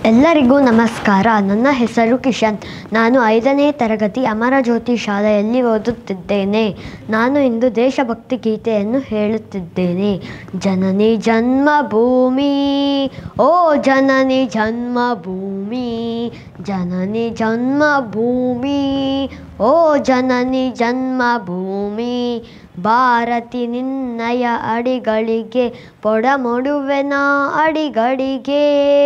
ಎಲ್ಲರಿಗೂ ನಮಸ್ಕಾರ ನನ್ನ ಹೆಸರು ಕಿಶನ್ ನಾನು ಐದನೇ ತರಗತಿ ಅಮರಜ್ಯೋತಿ ಶಾಲೆಯಲ್ಲಿ ಓದುತ್ತಿದ್ದೇನೆ ನಾನು ಇಂದು ದೇಶಭಕ್ತಿ ಗೀತೆಯನ್ನು ಹೇಳುತ್ತಿದ್ದೇನೆ ಜನನಿ ಜನ್ಮಭೂಮಿ ಓ ಜನನಿ ಜನ್ಮಭೂಮಿ ಜನನಿ ಜನ್ಮಭೂಮಿ ಓ ಜನನಿ ಜನ್ಮಭೂಮಿ ಭಾರತಿ ನಿನ್ನಯ ಅಡಿಗಳಿಗೆ ಪೊಡಮೊಡುವೆನ ಅಡಿಗಳಿಗೆ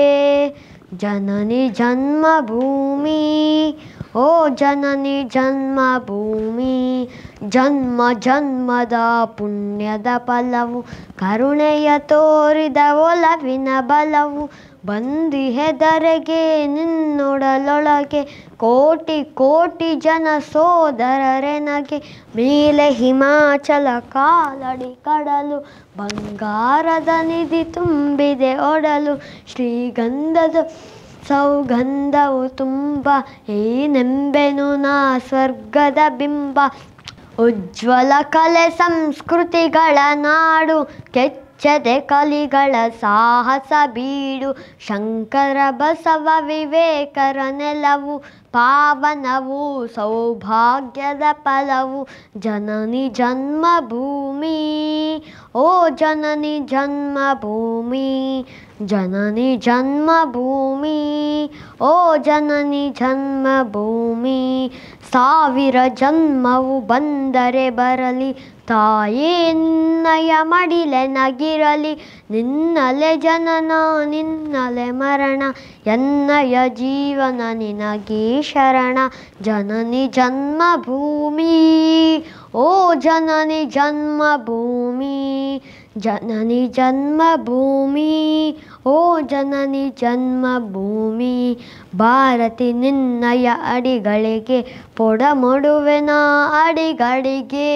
ಜನನಿ ಜನ್ಮಭೂಮಿ ಓ ಜನನಿ ಜನ್ಮಭೂಮಿ ಜನ್ಮ ಜನ್ಮದ ಪುಣ್ಯದ ಫಲವು ಕರುಣೆಯ ತೋರಿದ ಒಲವಿನ ಬಲವು ಬಂದಿಹೆದರೆಗೆ ನಿನ್ನೊಡಲೊಳಗೆ ಕೋಟಿ ಕೋಟಿ ಜನ ಸೋದರರೆನಗೆ ಮೇಲೆ ಹಿಮಾಚಲ ಕಾಲಡಿ ಕಡಲು ಬಂಗಾರದ ನಿಧಿ ತುಂಬಿದೆ ಒಡಲು ಶ್ರೀಗಂಧದ ಸೌಗಂಧವು ತುಂಬ ಏನೆಂಬೆನು ನಾ ಸ್ವರ್ಗದ ಬಿಂಬ ಉಜ್ವಲ ಕಲೆ ಸಂಸ್ಕೃತಿಗಳ ನಾಡು ಕೆಚ್ಚದೆ ಕಲಿಗಳ ಸಾಹಸ ಬೀಡು ಶಂಕರ ಬಸವ ವಿವೇಕರ ನೆಲವು ಪಾವನವು ಸೌಭಾಗ್ಯದ ಫಲವು ಜನನಿ ಜನ್ಮಭೂಮಿ ಓ ಜನನಿ ಜನ್ಮಭೂಮಿ ಜನನಿ ಜನ್ಮಭೂಮಿ ಓ ಜನನಿ ಜನ್ಮಭೂಮಿ ಸಾವಿರ ಜನ್ಮವು ಬಂದರೆ ಬರಲಿ ತಾಯೇ ನಿನ್ನಯ ಮಡಿಲೆ ನಗಿರಲಿ ನಿನ್ನಲೆ ಜನನ ನಿನ್ನಲೆ ಮರಣ ಎನ್ನಯ ಜೀವನ ನಿನಗೇ ಶರಣ ಜನನಿ ಜನ್ಮಭೂಮಿ ಓ ಜನನಿ ಜನ್ಮಭೂಮಿ ಜನನಿ ಜನ್ಮಭೂಮಿ ಓ ಜನನಿ ಜನ್ಮಭೂಮಿ ಭಾರತಿ ನಿನ್ನಯ ಅಡಿಗಳಿಗೆ ಪೊಡಮೊಡುವೆನ ಅಡಿಗಳಿಗೆ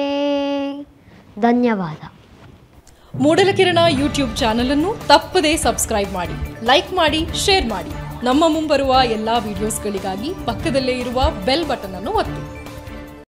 ಧನ್ಯವಾದ ಮೂಡಲಕಿರಣ ಯೂಟ್ಯೂಬ್ ಚಾನಲ್ ಅನ್ನು ತಪ್ಪದೇ ಸಬ್ಸ್ಕ್ರೈಬ್ ಮಾಡಿ ಲೈಕ್ ಮಾಡಿ ಶೇರ್ ಮಾಡಿ ನಮ್ಮ ಮುಂಬರುವ ಎಲ್ಲಾ ವಿಡಿಯೋಸ್ಗಳಿಗಾಗಿ ಪಕ್ಕದಲ್ಲೇ ಇರುವ ಬೆಲ್ ಬಟನ್ ಅನ್ನು ಒತ್ತಿ